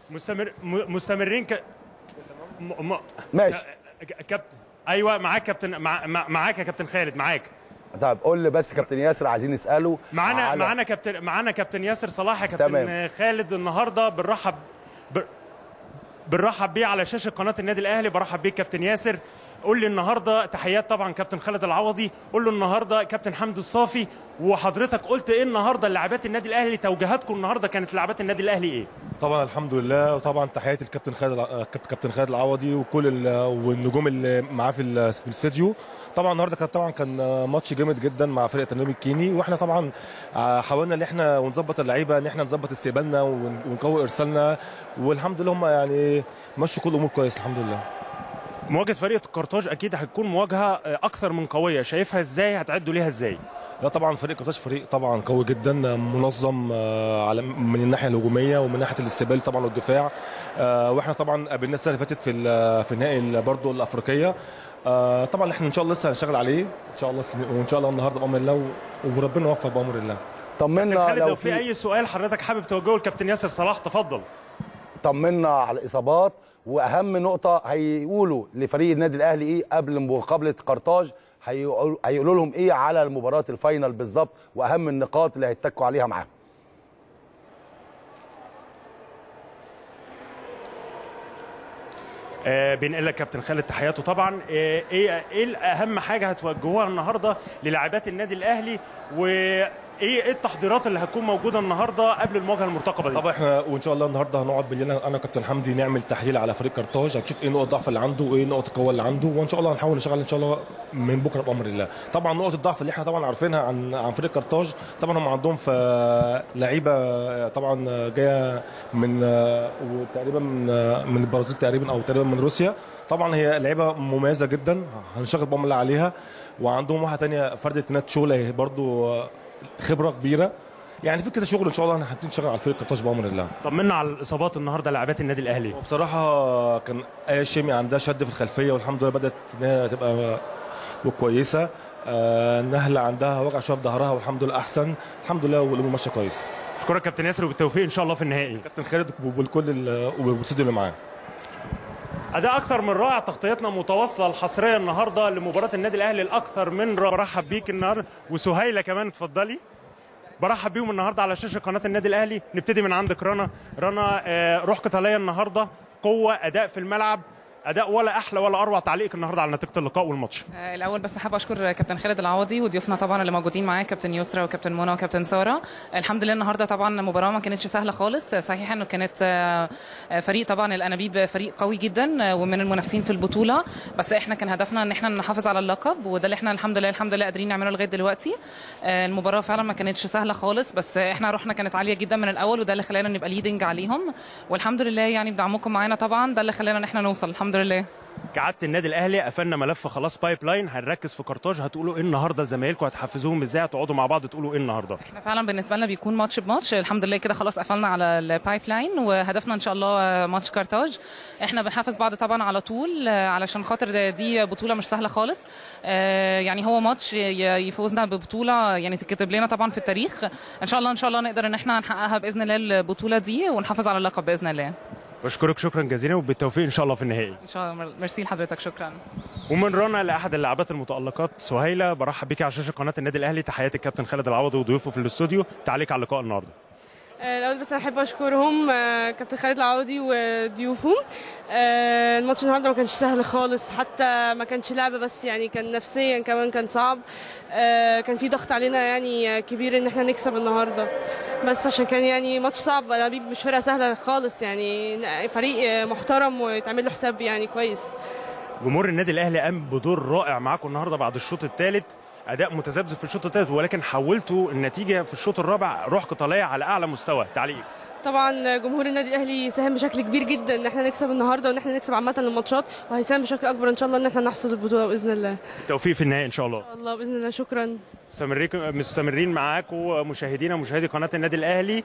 مستمر م- مستمرين ك... م... م... ماشي. ك- كابتن ايوه معاك كابتن مع... مع... معاك يا كابتن خالد معاك طيب قول لي بس كابتن ياسر عايزين نساله معانا على- معانا كابتن معانا كابتن ياسر صلاح يا كابتن تمام. خالد النهارده بنرحب ب... بنرحب بيه على شاشه قناه النادي الاهلي برحب بيك كابتن ياسر قول لي النهارده تحيات طبعا كابتن خالد العوضي قول له النهارده كابتن حمدي الصافي وحضرتك قلت ايه النهارده للاعبات النادي الاهلي توجيهاتكم النهارده كانت للاعبات النادي الاهلي ايه طبعا الحمد لله وطبعا تحياتي للكابتن خالد الع- كاب- كابتن خالد العوضي وكل ال- والنجوم اللي معاه في ال- في الاستديو طبعا النهارده كان طبعا كان ماتش جامد جدا مع فرقه النادي الكيني واحنا طبعا ع- حاولنا ان احنا ونظبط اللعيبه ان احنا نظبط استقبالنا ون- ونقوي ارسالنا والحمد لله هم يعني مشوا كل الامور كويس الحمد لله مواجهه فريق القرطاج اكيد هتكون مواجهه آه، اكثر من قويه شايفها ازاي هتعدوا ليها ازاي لا طبعا فريق قطاش فريق طبعا قوي جدا منظم آه، على من الناحيه الهجوميه ومن ناحيه الاستقبال طبعا والدفاع آه، واحنا طبعا قابلنا السنه اللي فاتت في ال- في النهائي برضه الافريقيه آه، طبعا احنا ان شاء الله لسه هنشتغل عليه ان شاء الله السنة- وان شاء الله النهارده بامر الله و- وربنا يوفق بامر الله طمنا خالد لو لو في في اي سؤال حضرتك حابب توجهه لكابتن ياسر صلاح تفضل طمنا على الاصابات واهم نقطه هيقولوا لفريق النادي الاهلي ايه قبل مقابله قرطاج هيقول- هيقولوا لهم ايه على المباراه الفاينل بالظبط واهم النقاط اللي هيتكوا عليها معاهم آه بنقل لك كابتن خالد تحياته طبعا آه ايه ايه اهم حاجه هتوجهوها النهارده للاعبات النادي الاهلي وايه ايه التحضيرات اللي هتكون موجوده النهارده قبل المواجهه المرتقبه دي طبعا احنا وان شاء الله النهارده هنقعد بالليل انا وكابتن حمدي نعمل تحليل على فريق قرطاج هنشوف ايه نقط الضعف اللي عنده وايه نقط القوه اللي عنده وان شاء الله هنحاول نشتغل ان شاء الله من بكره بامر الله طبعا نقط الضعف اللي احنا طبعا عارفينها عن عن فريق قرطاج طبعا هم عندهم في لعيبه طبعا جايه من تقريبا من من البرازيل تقريبا او تقريبا من روسيا طبعا هي لعيبه مميزه جدا هنشتغل بامر الله عليها وعندهم واحده ثانيه فرده نات شوله برضو خبره كبيره يعني في كده شغل ان شاء الله احنا هنبتدي نشتغل على فريق قرطاج بامر الله طمنا على الاصابات النهارده لاعبات النادي الاهلي بصراحة كان آية الشيمي عندها شد في الخلفية والحمد لله بدأت إنها تبقى كويسة آه، نهلة عندها وجع شوية في ظهرها والحمد لله أحسن الحمد لله والأمور ماشية كويس اشكرك كابتن ياسر وبالتوفيق ان شاء الله في النهائي كابتن خالد والكل ال- والاستوديو اللي معاه اداء اكثر من رائع تغطيتنا متواصله الحصريه النهارده لمباراه النادي الاهلي الاكثر من رائع برحب بيك النهارده وسهيله كمان اتفضلي برحب بيهم النهارده على شاشه قناه النادي الاهلي نبتدي من عندك رنا رنا آه، روح قتاليه النهارده قوه اداء في الملعب اداء ولا احلى ولا اروع تعليق النهارده على نتيجه اللقاء والماتش آه، الاول بس حابه اشكر كابتن خالد العوضي وضيوفنا طبعا اللي موجودين معايا كابتن يسرا وكابتن منى وكابتن ساره الحمد لله النهارده طبعا المباراه ما كانتش سهله خالص صحيح انه كانت آه، آه، فريق طبعا الانابيب فريق قوي جدا آه، ومن المنافسين في البطوله بس احنا كان هدفنا ان احنا نحافظ على اللقب وده اللي احنا الحمد لله الحمد لله قادرين نعمله لغايه دلوقتي آه، المباراه فعلا ما كانتش سهله خالص بس احنا روحنا كانت عاليه جدا من الاول وده اللي خلانا نبقى ليدنج عليهم والحمد لله يعني بدعمكم معانا طبعا ده اللي خلانا ان احنا نوصل الحمد لله كعاده النادي الاهلي قفلنا ملف خلاص بايب لاين هنركز في كارتاج هتقولوا ايه النهارده زمايلكم هتحفزوهم ازاي هتقعدوا مع بعض تقولوا ايه النهارده احنا فعلا بالنسبه لنا بيكون ماتش بماتش الحمد لله كده خلاص قفلنا على البايب لاين وهدفنا ان شاء الله ماتش كارتاج احنا بنحافظ بعض طبعا على طول آه، علشان خاطر ده- دي بطوله مش سهله خالص آه، يعني هو ماتش ي- يفوزنا ببطوله يعني تتكتب لنا طبعا في التاريخ ان شاء الله ان شاء الله نقدر ان احنا نحققها باذن الله البطوله دي ونحافظ على اللقب باذن الله بشكرك شكرا جزيلا وبالتوفيق ان شاء الله في النهائي ان شاء الله ميرسي لحضرتك شكرا ومن رنا لاحد اللاعبات المتالقات سهيله برحب بيك على شاشه قناه النادي الاهلي تحياتي الكابتن خالد العوضي وضيوفه في الاستوديو تعليق على اللقاء النهارده آه، الأول بس أنا أحب أشكرهم آه، كابتن خالد العوضي وضيوفه آه، الماتش النهارده ما كانش سهل خالص حتى ما كانش لعبة بس يعني كان نفسيا كمان كان صعب آه، كان في ضغط علينا يعني آه، كبير إن احنا نكسب النهارده بس عشان كان يعني ماتش صعب أنابيب مش فرقة سهلة خالص يعني فريق آه، محترم ويتعمل له حساب يعني كويس جمهور النادي الاهلي قام بدور رائع معاكم النهارده بعد الشوط الثالث اداء متذبذب في الشوط الثالث ولكن حولتوا النتيجه في الشوط الرابع روح قتاليه على اعلى مستوى تعليق طبعا جمهور النادي الاهلي ساهم بشكل كبير جدا ان احنا نكسب النهارده وان احنا نكسب عامه الماتشات وهيساهم بشكل اكبر ان شاء الله ان احنا نحصد البطوله باذن الله التوفيق في النهائي ان شاء الله الله باذن الله شكرا مستمرين مستمرين معاكم مشاهدينا مشاهدي قناه النادي الاهلي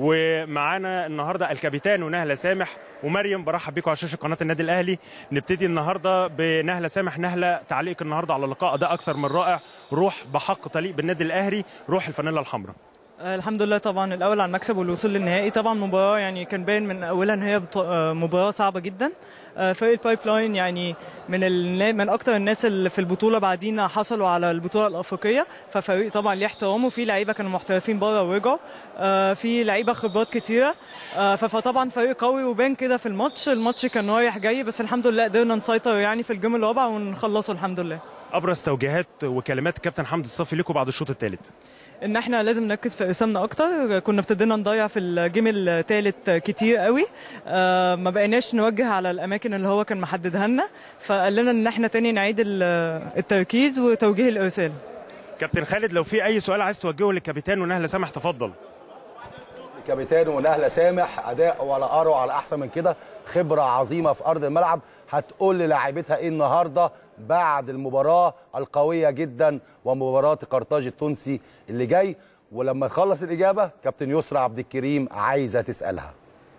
ومعانا النهارده الكابيتان ونهله سامح ومريم برحب بيكم على شاشه قناه النادي الاهلي نبتدي النهارده بنهله سامح نهله تعليق النهارده على اللقاء ده اكثر من رائع روح بحق تليق بالنادي الاهلي روح الفانيلا الحمراء آه، الحمد لله طبعا الاول على المكسب والوصول للنهائي طبعا مباراه يعني كان باين من اولها ان هي بط- آه، مباراه صعبه جدا آه، فريق البايب لاين يعني من النا- من اكتر الناس اللي في البطوله بعدين حصلوا على البطوله الافريقيه ففريق طبعا ليه احترامه في لعيبه كانوا محترفين بره ورجعوا آه، في لعيبه خبرات كتيره آه، ف- فطبعا فريق قوي وبان كده في الماتش الماتش كان رايح جاي بس الحمد لله قدرنا نسيطر يعني في الجيم الرابع ونخلصه الحمد لله ابرز توجيهات وكلمات الكابتن حمدي الصافي لكم بعد الشوط الثالث ان احنا لازم نركز في ارسالنا اكتر كنا ابتدينا نضيع في الجيم الثالث كتير قوي آه، ما بقيناش نوجه على الاماكن اللي هو كان محددها لنا فقال لنا ان احنا تاني نعيد ال- التركيز وتوجيه الارسال كابتن خالد لو في اي سؤال عايز توجهه للكابتن ونهله سامح تفضل كابتن ونهله سامح اداء ولا اروع على احسن من كده خبره عظيمه في ارض الملعب هتقول للاعيبتها ايه النهارده بعد المباراه القويه جدا ومباراه قرطاج التونسي اللي جاي ولما تخلص الاجابه كابتن يسرى عبد الكريم عايزه تسالها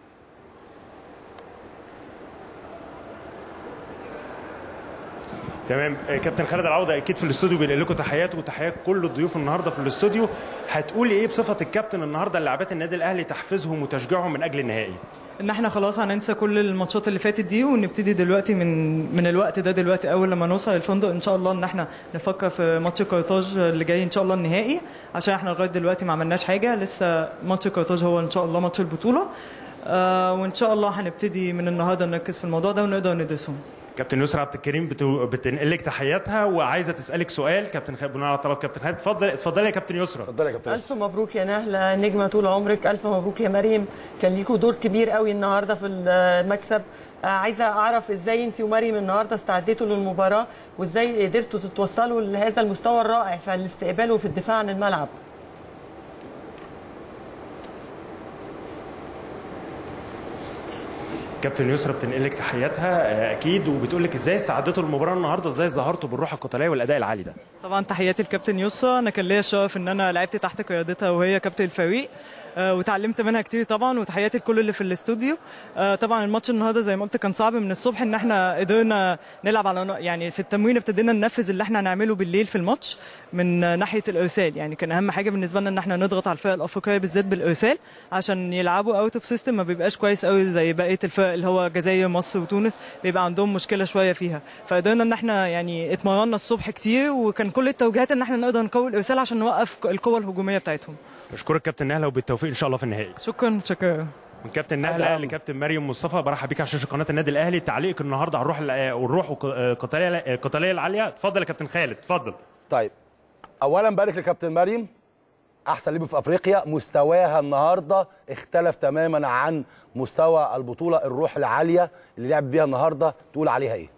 تمام آه، كابتن خالد العوضه اكيد في الاستوديو بينقل لكم تحياته وتحيات كل الضيوف النهارده في الاستوديو هتقولي ايه بصفه الكابتن النهارده للاعبات النادي الاهلي تحفيزهم وتشجيعهم من اجل النهائي ان احنا خلاص هننسى كل الماتشات اللي فاتت دي ونبتدي دلوقتي من من الوقت ده دلوقتي اول لما نوصل الفندق ان شاء الله ان احنا نفكر في ماتش قرطاج اللي جاي ان شاء الله النهائي عشان احنا لغايه دلوقتي ما عملناش حاجه لسه ماتش قرطاج هو ان شاء الله ماتش البطوله آه وان شاء الله هنبتدي من النهارده نركز في الموضوع ده ونقدر ندرسهم كابتن يسرا عبد الكريم بتو... بتنقل لك تحياتها وعايزه تسالك سؤال كابتن خالد بناء على طلب كابتن خالد اتفضل اتفضلي يا كابتن يسرا اتفضل يا كابتن ألف مبروك يا نهلة نجمة طول عمرك ألف مبروك يا مريم كان ليكوا دور كبير قوي النهاردة في المكسب آه، عايزة أعرف إزاي أنت ومريم النهاردة استعديتوا للمباراة وإزاي قدرتوا تتوصلوا لهذا المستوى الرائع في الاستقبال وفي الدفاع عن الملعب كابتن يسرا بتنقل لك تحياتها آه، اكيد وبتقول لك ازاي استعدتوا للمباراه النهارده ازاي ظهرتوا بالروح القتاليه والاداء العالي ده طبعا تحياتي لكابتن يسرا انا كان ليا الشرف ان انا لعبت تحت قيادتها وهي كابتن الفريق آه، وتعلمت منها كتير طبعا وتحياتي لكل اللي في الاستوديو آه، طبعا الماتش النهارده زي ما قلت كان صعب من الصبح ان احنا قدرنا نلعب على ن- يعني في التمرين ابتدينا ننفذ اللي احنا هنعمله بالليل في الماتش من آه، ناحيه الارسال يعني كان اهم حاجه بالنسبه لنا ان احنا نضغط على الفرق الافريقيه بالذات بالارسال عشان يلعبوا اوت اوف سيستم ما بيبقاش كويس قوي زي بقيه الفرق اللي هو الجزائر مصر وتونس بيبقى عندهم مشكله شويه فيها فقدرنا ان احنا يعني اتمرنا الصبح كتير وكان كل التوجيهات ان احنا نقدر نقوي الارسال عشان نوقف القوه الهجوميه بتاعتهم بشكرك كابتن نهله وبالتوفيق ان شاء الله في النهائي شكرا شكرا من كابتن نهله لكابتن مريم مصطفى برحب بيك على شاشه قناه النادي الاهلي تعليقك النهارده على الروح الع- والروح والق- القتاليه القتاليه العاليه اتفضل يا كابتن خالد اتفضل طيب اولا بارك لكابتن مريم احسن ليبي في افريقيا مستواها النهارده اختلف تماما عن مستوى البطوله الروح العاليه اللي لعب بيها النهارده تقول عليها ايه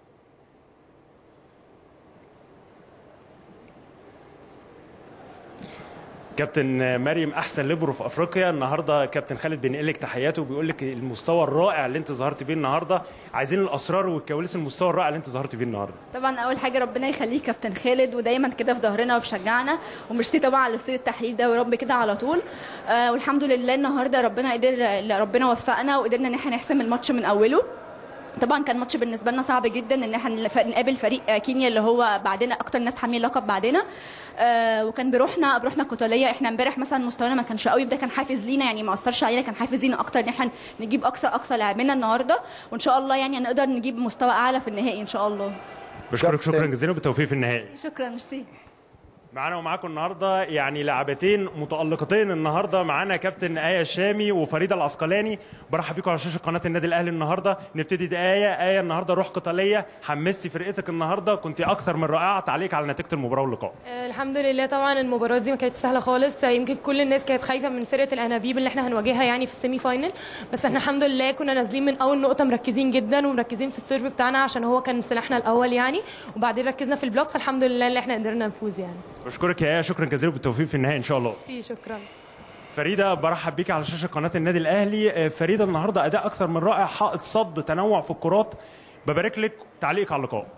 كابتن مريم احسن ليبرو في افريقيا النهارده كابتن خالد بينقل لك تحياته وبيقول لك المستوى الرائع اللي انت ظهرت بيه النهارده عايزين الاسرار والكواليس المستوى الرائع اللي انت ظهرت بيه النهارده طبعا اول حاجه ربنا يخليك كابتن خالد ودايما كده في ظهرنا وبيشجعنا وميرسي طبعا على استوديو التحليل ده ورب كده على طول آه والحمد لله النهارده ربنا قدر ربنا وفقنا وقدرنا ان احنا نحسم الماتش من اوله طبعا كان ماتش بالنسبه لنا صعب جدا ان احنا نقابل فريق آه، كينيا اللي هو بعدنا اكتر ناس حاملين لقب بعدنا آه وكان بروحنا بروحنا قتاليه احنا امبارح مثلا مستوانا ما كانش قوي ده كان حافز لينا يعني ما اثرش علينا كان حافز لينا اكتر ان احنا نجيب اقصى اقصى لاعبنا النهارده وان شاء الله يعني نقدر نجيب مستوى اعلى في النهائي ان شاء الله بشكرك كابتن. شكرا جزيلا وبالتوفيق في النهائي شكرا ميرسي معانا ومعاكم النهارده يعني لاعبتين متالقتين النهارده معانا كابتن ايه الشامي وفريده العسقلاني برحب بيكم على شاشه قناه النادي الاهلي النهارده نبتدي دي ايه ايه النهارده روح قتاليه حمستي فرقتك النهارده كنت اكثر من رائعه تعليق على نتيجه المباراه واللقاء آه، الحمد لله طبعا المباراه دي ما كانتش سهله خالص آه، يمكن كل الناس كانت خايفه من فرقه الانابيب اللي احنا هنواجهها يعني في السيمي فاينل بس احنا الحمد لله كنا نازلين من اول نقطه مركزين جدا ومركزين في السيرف بتاعنا عشان هو كان سلاحنا الاول يعني وبعدين ركزنا في البلوك فالحمد لله اللي احنا قدرنا نفوز يعني بشكرك يا ايه شكرا جزيلا بالتوفيق في النهائي ان شاء الله في شكرا فريده برحب بيك على شاشه قناه النادي الاهلي آه، فريده النهارده اداء اكثر من رائع حائط صد تنوع في الكرات ببارك لك تعليق على اللقاء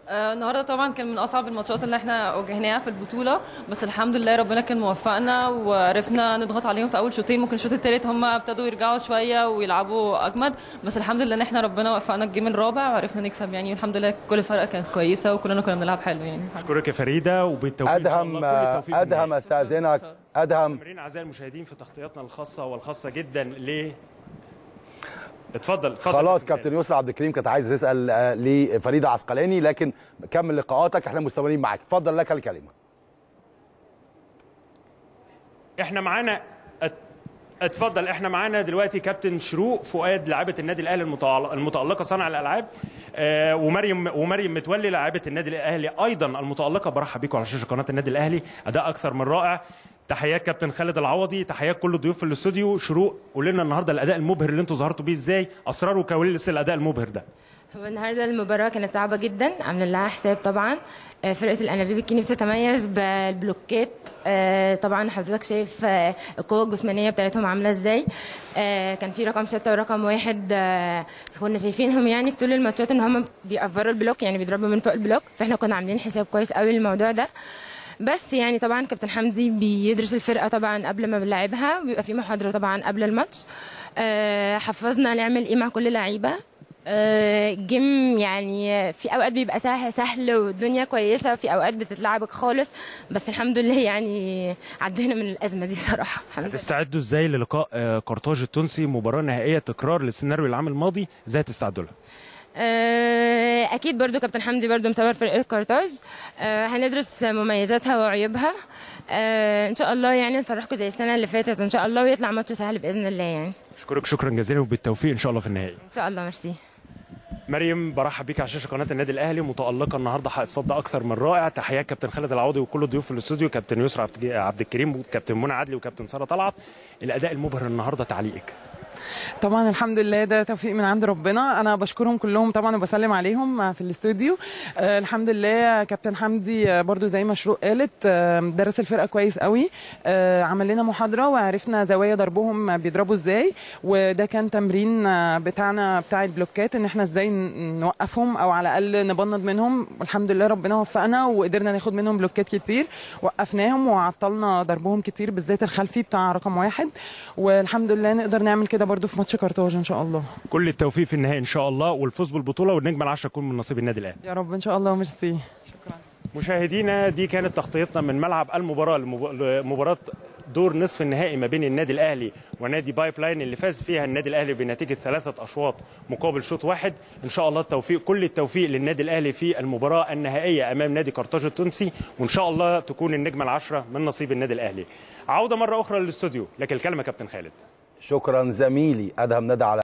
آه، النهارده طبعا كان من اصعب الماتشات اللي احنا واجهناها في البطوله بس الحمد لله ربنا كان موفقنا وعرفنا نضغط عليهم في اول شوطين ممكن الشوط الثالث هم ابتدوا يرجعوا شويه ويلعبوا اجمد بس الحمد لله ان احنا ربنا وفقنا الجيم الرابع وعرفنا نكسب يعني الحمد لله كل الفرقه كانت كويسه وكلنا كنا بنلعب حلو يعني اشكرك يا فريده وبالتوفيق ان شاء الله ادهم كل التوفيق في ادهم النهاية. استاذنك ادهم مستمرين اعزائي المشاهدين في تغطياتنا الخاصه والخاصه جدا ل اتفضل اتفضل خلاص يا كابتن يسرا عبد الكريم كانت عايزه تسال آه، لفريده عسقلاني لكن كمل لقاءاتك احنا مستمرين معاك اتفضل لك الكلمه احنا معانا ات- اتفضل احنا معانا دلوقتي كابتن شروق فؤاد لاعبه النادي الاهلي المتعل- المتالقه صانع الالعاب آه ومريم ومريم متولي لاعبه النادي الاهلي ايضا المتالقه برحب بيكم على شاشه قناه النادي الاهلي اداء اكثر من رائع تحيات كابتن خالد العوضي تحيات كل الضيوف في الاستوديو شروق قول لنا النهارده الاداء المبهر اللي انتوا ظهرتوا بيه ازاي اسرار وكواليس الاداء المبهر ده هو النهارده المباراة كانت صعبة جدا عاملين لها حساب طبعا آه، فرقة الأنابيب الكيني بتتميز بالبلوكات آه، طبعا حضرتك شايف آه، القوة الجسمانية بتاعتهم عاملة ازاي آه، كان في رقم ستة ورقم واحد آه، كنا شايفينهم يعني في طول الماتشات ان هم بيقفروا البلوك يعني بيضربوا من فوق البلوك فاحنا كنا عاملين حساب كويس قوي للموضوع ده بس يعني طبعا كابتن حمدي بيدرس الفرقه طبعا قبل ما بنلعبها وبيبقى في محاضره طبعا قبل الماتش آه، حفظنا نعمل ايه مع كل لعيبه آه، جيم يعني في اوقات بيبقى سهل سهل والدنيا كويسه وفي اوقات بتتلعبك خالص بس الحمد لله يعني عدينا من الازمه دي صراحه الحمد لله هتستعدوا ازاي للقاء آه، قرطاج التونسي مباراه نهائيه تكرار للسيناريو العام الماضي ازاي هتستعدوا لها آه، اكيد برضو كابتن حمدي برضو مصور فرقه كارتاج آه، هندرس مميزاتها وعيوبها آه، ان شاء الله يعني نفرحكم زي السنه اللي فاتت ان شاء الله ويطلع ماتش سهل باذن الله يعني اشكرك شكرا جزيلا وبالتوفيق ان شاء الله في النهائي ان شاء الله ميرسي مريم برحب بيك على شاشه قناه النادي الاهلي متالقه النهارده هتصدى اكثر من رائع تحيات كابتن خالد العوضي وكل الضيوف في الاستوديو كابتن يسرا عبد عبد الكريم وكابتن منى عدلي وكابتن ساره طلعت الاداء المبهر النهارده تعليقك طبعا الحمد لله ده توفيق من عند ربنا انا بشكرهم كلهم طبعا وبسلم عليهم في الاستوديو آه الحمد لله كابتن حمدي آه، برضو زي ما شروق قالت آه درس الفرقه كويس قوي آه عمل لنا محاضره وعرفنا زوايا ضربهم بيضربوا ازاي وده كان تمرين آه، بتاعنا بتاع البلوكات ان احنا ازاي ن- نوقفهم او على الاقل نبند منهم والحمد لله ربنا وفقنا وقدرنا ناخد منهم بلوكات كتير وقفناهم وعطلنا ضربهم كتير بالذات الخلفي بتاع رقم واحد والحمد لله نقدر نعمل كده برضو في ماتش كارتاج ان شاء الله كل التوفيق في النهائي ان شاء الله والفوز بالبطوله والنجمه العشره يكون من نصيب النادي الاهلي يا رب ان شاء الله ميرسي مشاهدينا دي كانت تغطيتنا من ملعب المباراه لمب- لمباراه دور نصف النهائي ما بين النادي الاهلي ونادي بايب لاين اللي فاز فيها النادي الاهلي بنتيجه ثلاثه اشواط مقابل شوط واحد ان شاء الله التوفيق كل التوفيق للنادي الاهلي في المباراه النهائيه امام نادي قرطاج التونسي وان شاء الله تكون النجمه العشره من نصيب النادي الاهلي عوده مره اخرى للاستوديو لكن الكلمه كابتن خالد شكرا زميلي ادهم ندى على